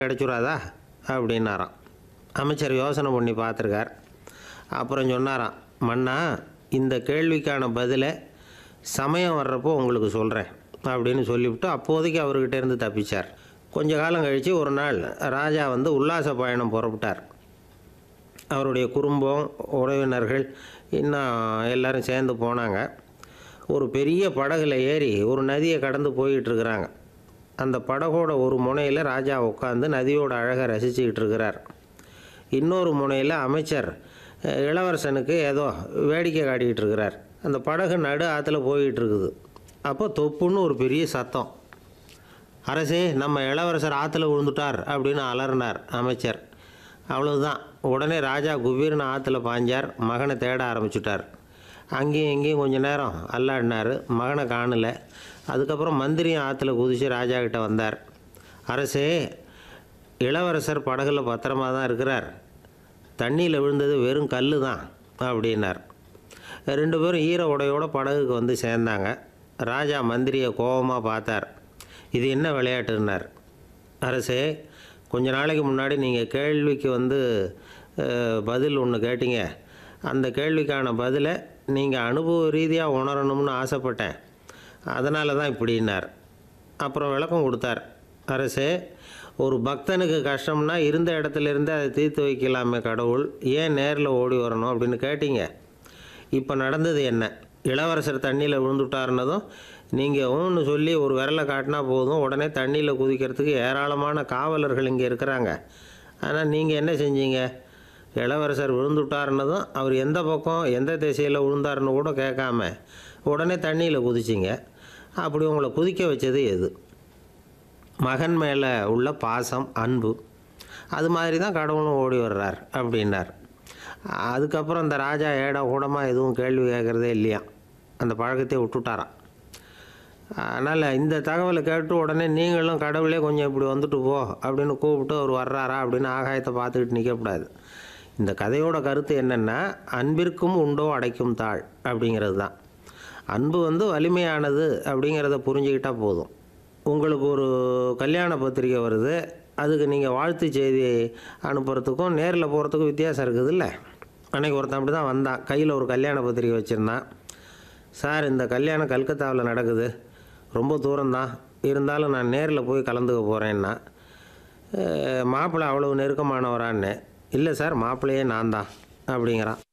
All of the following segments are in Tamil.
கிடச்சுடாதா அப்படின்னாராம் அமைச்சர் யோசனை பண்ணி பார்த்துருக்கார் அப்புறம் சொன்னாராம் மன்னா இந்த கேள்விக்கான பதிலை சமயம் வர்றப்போ உங்களுக்கு சொல்கிறேன் அப்படின்னு சொல்லிவிட்டு அப்போதைக்கு அவர்கிட்ட இருந்து தப்பிச்சார் கொஞ்ச காலம் கழித்து ஒரு நாள் ராஜா வந்து உல்லாச பயணம் புறப்பட்டார் அவருடைய குடும்பம் உறவினர்கள் இன்னும் எல்லாரும் சேர்ந்து போனாங்க ஒரு பெரிய படகுல ஏறி ஒரு நதியை கடந்து போயிட்டு இருக்கிறாங்க அந்த படகோட ஒரு முனையில் ராஜா உட்காந்து நதியோட அழகை ரசிச்சுக்கிட்டு இருக்கிறார் இன்னொரு முனையில் அமைச்சர் அஹ், இளவரசனுக்கு ஏதோ வேடிக்கை காட்டிக்கிட்டு இருக்கிறார் அந்த படகு நடு ஆற்றுல போயிட்டு இருக்குது அப்போ தொப்புன்னு ஒரு பெரிய சத்தம் அரசே நம்ம இளவரசர் ஆற்றுல விழுந்துட்டார் அப்படின்னு அலறினார் அமைச்சர் அவ்வளவுதான் உடனே ராஜா குபீர்னு ஆற்றுல பாஞ்சார் மகனை தேட ஆரம்பிச்சுட்டார் அங்கேயும் இங்கேயும் கொஞ்ச நேரம் அல்லாடினார் மகனை காணல அதுக்கப்புறம் மந்திரியும் ஆற்றுல குதித்து ராஜா கிட்ட வந்தார் அரசே இளவரசர் படகுல பத்திரமா தான் இருக்கிறார் தண்ணியில் விழுந்தது வெறும் கல் தான் அப்படின்னார் ரெண்டு பேரும் ஈர உடையோட படகுக்கு வந்து சேர்ந்தாங்க ராஜா மந்திரியை கோபமாக பார்த்தார் இது என்ன விளையாட்டுன்னார் அரசே கொஞ்ச நாளைக்கு முன்னாடி நீங்கள் கேள்விக்கு வந்து அஹ், பதில் ஒன்று கேட்டீங்க அந்த கேள்விக்கான பதிலை நீங்கள் அனுபவ ரீதியாக உணரணும்னு ஆசைப்பட்டேன் அதனால தான் இப்படின்னார் அப்புறம் விளக்கம் கொடுத்தார் அரசே ஒரு பக்தனுக்கு கஷ்டம்னா இருந்த இடத்துல இருந்து அதை தீர்த்து வைக்கலாமே கடவுள் ஏன் நேரில் ஓடி வரணும் அப்படின்னு கேட்டீங்க இப்போ நடந்தது என்ன இளவரசர் தண்ணியில் விழுந்துட்டாருன்னதும் நீங்கள் ஊன்னு சொல்லி ஒரு விரலை காட்டினா போதும் உடனே தண்ணியில் குதிக்கிறதுக்கு ஏராளமான காவலர்கள் இங்கே இருக்கிறாங்க ஆனால் நீங்கள் என்ன செஞ்சீங்க இளவரசர் விழுந்துட்டாருன்னதும் அவர் எந்த பக்கம் எந்த திசையில் விழுந்தாருன்னு கூட கேட்காம உடனே தண்ணியில் குதிச்சிங்க அப்படி உங்களை குதிக்க வச்சது எது மகன் மேலே உள்ள பாசம் அன்பு அது மாதிரி தான் கடவுளும் ஓடி வர்றார் அப்படின்னார் அதுக்கப்புறம் இந்த ராஜா ஏடா கூடமாக எதுவும் கேள்வி கேட்குறதே இல்லையா அந்த பழக்கத்தை விட்டுட்டாராம் அதனால் இந்த தகவலை கேட்டு உடனே நீங்களும் கடவுளே கொஞ்சம் இப்படி வந்துட்டு போ அப்படின்னு கூப்பிட்டு அவர் வர்றாரா அப்படின்னு ஆகாயத்தை பார்த்துக்கிட்டு நிற்கக்கூடாது இந்த கதையோட கருத்து என்னென்னா அன்பிற்கும் உண்டோ அடைக்கும் தாழ் அப்படிங்கிறது தான் அன்பு வந்து வலிமையானது அப்படிங்கிறத புரிஞ்சுக்கிட்டா போதும் உங்களுக்கு ஒரு கல்யாண பத்திரிக்கை வருது அதுக்கு நீங்கள் வாழ்த்து செய்தி அனுப்புறதுக்கும் நேரில் போகிறதுக்கும் வித்தியாசம் இருக்குதுல்ல அன்னைக்கு ஒருத்தன் அப்படி தான் வந்தான் கையில் ஒரு கல்யாண பத்திரிக்கை வச்சுருந்தான் சார் இந்த கல்யாணம் கல்கத்தாவில் நடக்குது ரொம்ப தூரம்தான் இருந்தாலும் நான் நேரில் போய் கலந்துக்க போகிறேன்னா மாப்பிள்ளை அவ்வளவு நெருக்கமானவரான்னு இல்லை சார் மாப்பிள்ளையே நான் தான் அப்படிங்கிறான்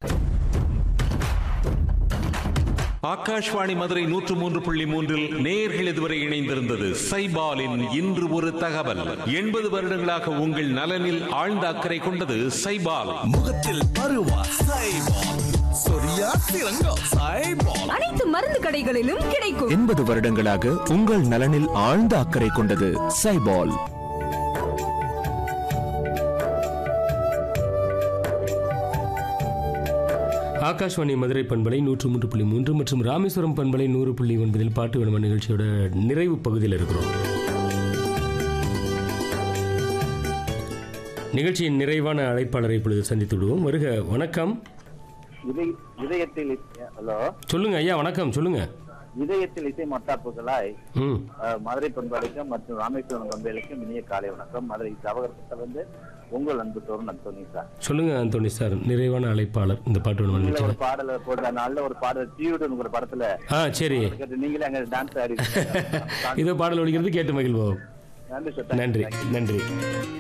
ஆகாஷ்வாணி மதுரை நூற்று மூன்று புள்ளி மூன்றில் நேயர்கள் இதுவரை இணைந்திருந்தது சைபாலின் இன்று ஒரு தகவல் எண்பது வருடங்களாக உங்கள் நலனில் ஆழ்ந்த அக்கறை கொண்டது சைபால் முகத்தில் பருவா சைபால் சொரியா சிறங்கோ சைபால் அனைத்து மருந்து கடைகளிலும் கிடைக்கும் எண்பது வருடங்களாக உங்கள் நலனில் ஆழ்ந்த அக்கறை கொண்டது சைபால் ஆகாஷ்வாணி மதுரை பண்பலை நூற்று மூன்று புள்ளி மூன்று மற்றும் ராமேஸ்வரம் பண்பலை நூறு புள்ளி ஒன்பதில் பாட்டு விளம்பர நிகழ்ச்சியோட நிறைவு பகுதியில் இருக்கிறோம் நிகழ்ச்சியின் நிறைவான அழைப்பாளரை இப்பொழுது சந்தித்து விடுவோம் வருக வணக்கம் இதய இதயத்தில் இசை- ஹலோ சொல்லுங்க ஐயா வணக்கம் சொல்லுங்க இதயத்தில் இசை மத்தாப்புகளாய் ம் அஹ், மதுரை பண்பாடுக்கும் மற்றும் ராமேஸ்வரம் பண்பாடுக்கும் இனிய காலை வணக்கம் மதுரை தவகரத்தில் வந்து உங்கள் அன்பு தோறும் அந்தோனி சார் சொல்லுங்க அந்தோனி சார் நிறைவான அழைப்பாளர் இந்த பாட்டு விளம்பர நீங்களே ஒரு நிகழ்ச்சியில் பாடல போடுற நல்ல ஒரு பாடல் டியூடன் ஒரு படத்துல ஆ சரி கேட்டு நீங்களே அங்க டான்ஸ் ஆடி இதோ பாடல் ஒழிக்கிறது கேட்டு மகிழ்வோம் நன்றி சார் நன்றி நன்றி